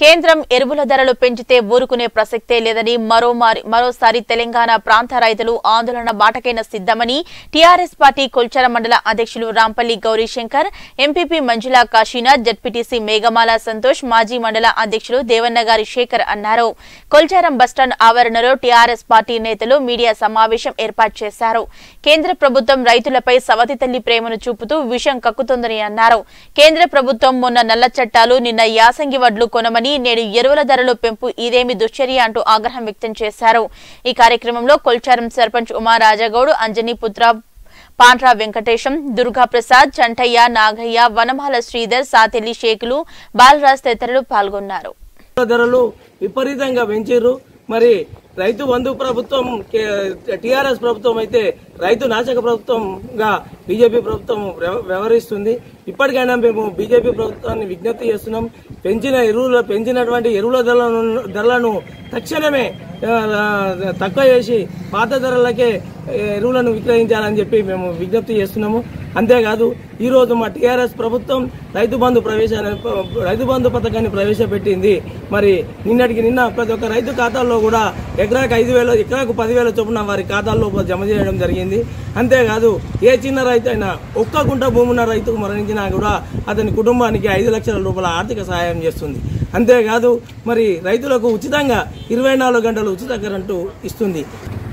కేంద్రం ఎరువుల ధరలు పెంచితే ఊరుకునే ప్రసక్తే లేదని మరోమారి మరోసారి తెలంగాణ ప్రాంత రైతులు ఆందోళన బాటకైన సిద్దమని టీఆర్ఎస్ పార్టీ కొల్చార మండల అధ్యక్షులు రాంపల్లి గౌరీశంకర్ ఎంపీపీ మంజులా కాశీనాథ్ జడ్పీటీసీ మేఘమాల సంతోష్ మాజీ మండల అధ్యక్షులు దేవన్నగారి శేఖర్ అన్నారు కొల్చారం బస్టాండ్ ఆవరణలో టీఆర్ఎస్ పార్టీ నేతలు మీడియా సమావేశం ఏర్పాటు చేశారు కేంద్ర ప్రభుత్వం రైతులపై సవతి తల్లి ప్రేమను చూపుతూ విషం కక్కుతోందని అన్నారు కేంద్ర ప్రభుత్వం మొన్న నల్ల చట్టాలు నిన్న యాసంగి వడ్లు కొనమని నేడు ఎరువుల ధరలు పెంపు ఇదేమి దుశ్చర్య అంటూ ఆగ్రహం వ్యక్తం చేశారు ఈ కార్యక్రమంలో కొల్చారం సర్పంచ్ ఉమా రాజగౌడ్ అంజనీ పుత్ర పాండ్రా వెంకటేశం దుర్గా ప్రసాద్ చంటయ్య నాగయ్య వనమాల శ్రీధర్ సాతెల్లి షేకులు బాలరాజ్ తదితరులు పాల్గొన్నారు ధరలు విపరీతంగా పెంచారు మరి రైతు బంధు ప్రభుత్వం టిఆర్ఎస్ ప్రభుత్వం అయితే రైతు నాశక ప్రభుత్వంగా బీజేపీ ప్రభుత్వం వ్యవ- వ్యవహరిస్తుంది ఇప్పటికైనా మేము బీజేపీ ప్రభుత్వాన్ని విజ్ఞప్తి చేస్తున్నాం పెంచిన ఎరువుల పెంచినటువంటి ఎరువుల ధరలను ధరలను తక్షణమే ఆ, ఆ, తక్కువ చేసి పాత ధరలకే ఎరువులను విక్రయించాలని చెప్పి మేము విజ్ఞప్తి చేస్తున్నాము అంతేకాదు ఈ రోజు మా టీఆర్ఎస్ ప్రభుత్వం రైతు బంధు ప్రవేశ రైతు బంధు పథకాన్ని ప్రవేశపెట్టింది మరి నిన్నటికి నిన్న ప్రతి ఒక్క రైతు ఖాతాల్లో కూడా ఎకరాకు ఐదు వేలు ఎకరాకు పదివేల చొప్పున వారి ఖాతాల్లో జమ చేయడం జరిగింది అంతేకాదు ఏ చిన్న రైతు అయినా ఒక్క గుంట భూమి ఉన్న రైతుకు మరణించినా కూడా అతని కుటుంబానికి ఐదు లక్షల రూపాయల ఆర్థిక సహాయం చేస్తుంది అంతేకాదు మరి రైతులకు ఉచితంగా ఇరవై నాలుగు గంటలు ఉచిత కరెంటు ఇస్తుంది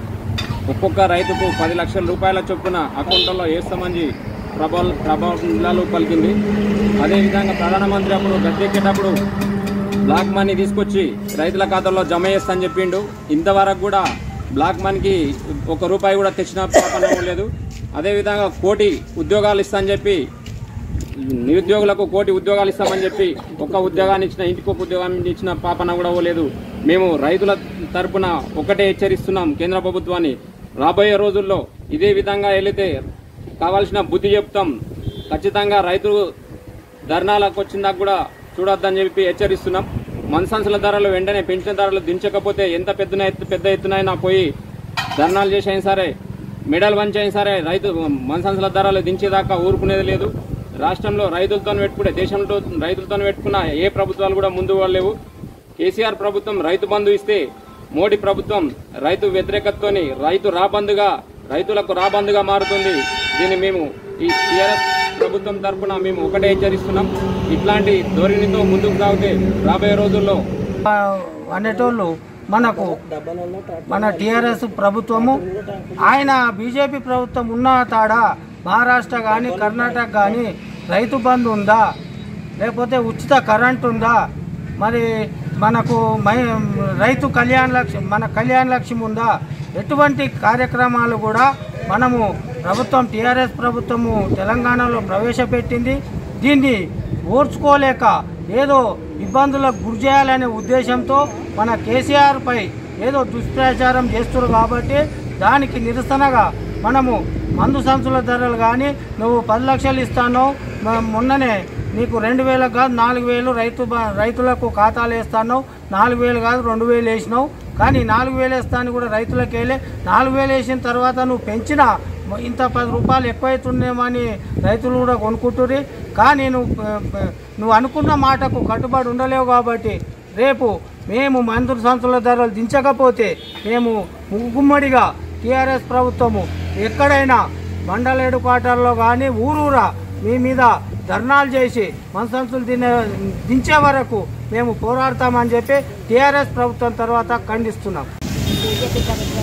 ఒక్కొక్క రైతుకు పది లక్షల రూపాయల చొప్పున అకౌంట్లో వేస్తామని ప్రభావ ప్రభావాలు పలికింది అదేవిధంగా ప్రధానమంత్రి అప్పుడు గద్దెక్కేటప్పుడు బ్లాక్ మనీ తీసుకొచ్చి రైతుల ఖాతాలో జమ చేస్తానని చెప్పిండు ఇంతవరకు కూడా బ్లాక్ మనీకి ఒక రూపాయి కూడా తెచ్చిన పాపన లేదు అదేవిధంగా కోటి ఉద్యోగాలు ఇస్తానని చెప్పి నిరుద్యోగులకు కోటి ఉద్యోగాలు ఇస్తామని చెప్పి ఒక్క ఉద్యోగాన్ని ఇచ్చిన ఇంటికి ఒక ఉద్యోగాన్ని ఇచ్చిన పాపన కూడా లేదు మేము రైతుల తరపున ఒకటే హెచ్చరిస్తున్నాం కేంద్ర ప్రభుత్వాన్ని రాబోయే రోజుల్లో ఇదే విధంగా వెళితే కావాల్సిన బుద్ధి చెప్తాం ఖచ్చితంగా రైతులు ధర్నాలకు వచ్చిందాక కూడా చూడొద్దని చెప్పి హెచ్చరిస్తున్నాం మనసంచుల ధరలు వెంటనే పెంచిన ధరలు దించకపోతే ఎంత పెద్ద ఎత్తు- పెద్ద ఎత్తునైనా పోయి ధర్నాలు చేసైనా సరే మెడల్ వంచైనా సరే రైతు మనసంచుల ధరలు దించేదాకా ఊరుకునేది లేదు రాష్ట్రంలో రైతులతో పెట్టుకుంటే దేశంలో రైతులతో పెట్టుకున్న ఏ ప్రభుత్వాలు కూడా ముందు లేవు కేసీఆర్ ప్రభుత్వం రైతు బంధు ఇస్తే మోడీ ప్రభుత్వం రైతు వ్యతిరేకతతోని రైతు రాబందుగా రైతులకు రాబందుగా మారుతుంది దీన్ని మేము ఈ టీఆర్ఎస్ ప్రభుత్వం తరఫున మేము ఒకటే హెచ్చరిస్తున్నాం ఇట్లాంటి ధోరణితో ముందుకు సాగితే రాబోయే రోజుల్లో ఆ, అనేటోళ్ళు మనకు మన టీఆర్ఎస్ ప్రభుత్వము ఆయన బీజేపీ ప్రభుత్వం ఉన్న తాడ మహారాష్ట్ర కానీ కర్ణాటక కానీ రైతు బంధు ఉందా లేకపోతే ఉచిత కరెంట్ ఉందా మరి మనకు మై రైతు కళ్యాణ లక్ష్యం మన కళ్యాణ లక్ష్యం ఉందా ఎటువంటి కార్యక్రమాలు కూడా మనము ప్రభుత్వం టీఆర్ఎస్ ప్రభుత్వము తెలంగాణలో ప్రవేశపెట్టింది దీన్ని ఓర్చుకోలేక ఏదో ఇబ్బందులకు గురి చేయాలనే ఉద్దేశంతో మన కేసీఆర్ పై ఏదో దుష్ప్రచారం చేస్తున్నారు కాబట్టి దానికి నిరసనగా మనము మందు సంచుల ధరలు కానీ నువ్వు పది లక్షలు ఇస్తాను మ- మొన్ననే నీకు రెండు వేలకు కాదు నాలుగు వేలు రైతు బ- రైతులకు ఖాతాలు వేస్తాను నాలుగు వేలు కాదు రెండు వేలు వేసినావు కానీ నాలుగు వేలు వేస్తాను కూడా రైతులకు వేలే నాలుగు వేలు వేసిన తర్వాత నువ్వు పెంచిన ఇంత పది రూపాయలు ఎక్కువైతున్నామని రైతులు కూడా కొనుక్కుంటుర్రి కానీ నువ్వు ప- ప- నువ్వు అనుకున్న మాటకు కట్టుబడి ఉండలేవు కాబట్టి రేపు మేము మందుల సంచుల ధరలు దించకపోతే మేము ముగ్గుమ్మడిగా టీఆర్ఎస్ ప్రభుత్వము ఎక్కడైనా మండల హెడ్ క్వార్టర్లో కానీ ఊరూరా మీ మీద ధర్నాలు చేసి మన సంచులు తినే దించే వరకు మేము పోరాడతామని చెప్పి టీఆర్ఎస్ ప్రభుత్వం తర్వాత ఖండిస్తున్నాం బీజేపీ ప్రభుత్వం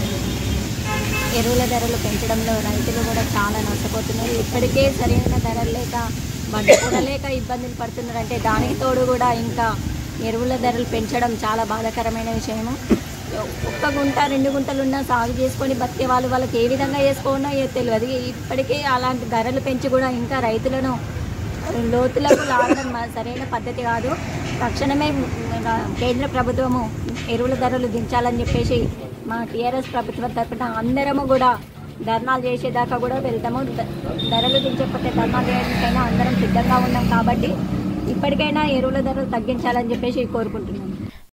ఎరువుల ధరలు పెంచడంలో రైతులు కూడా చాలా నష్టపోతున్నారు ఇప్పటికే సరైన ధరలు లేక వడ్డీ కూడా లేక ఇబ్బందులు పడుతున్నారంటే దానికి తోడు కూడా ఇంకా ఎరువుల ధరలు పెంచడం చాలా బాధాకరమైన విషయము ఒక్క గుంట రెండు గుంటలున్నా సాగు చేసుకొని బతికే వాళ్ళు వాళ్ళకి ఏ విధంగా చేసుకోనో ఏ తెలియదు ఇప్పటికే అలాంటి ధరలు పెంచి కూడా ఇంకా రైతులను లోతులకు లాగడం మ- సరైన పద్ధతి కాదు తక్షణమే మన కేంద్ర ప్రభుత్వము ఎరువుల ధరలు దించాలని చెప్పేసి మా టీఆర్ఎస్ ప్రభుత్వం తరపున అందరము కూడా ధర్నాలు చేసేదాకా కూడా వెళ్తాము ద- ధరలు దించకపోతే ధర్నాలు చేయడానికైనా అందరం సిద్ధంగా ఉన్నాం కాబట్టి ఇప్పటికైనా ఎరువుల ధరలు తగ్గించాలని చెప్పేసి కోరుకుంటున్నాను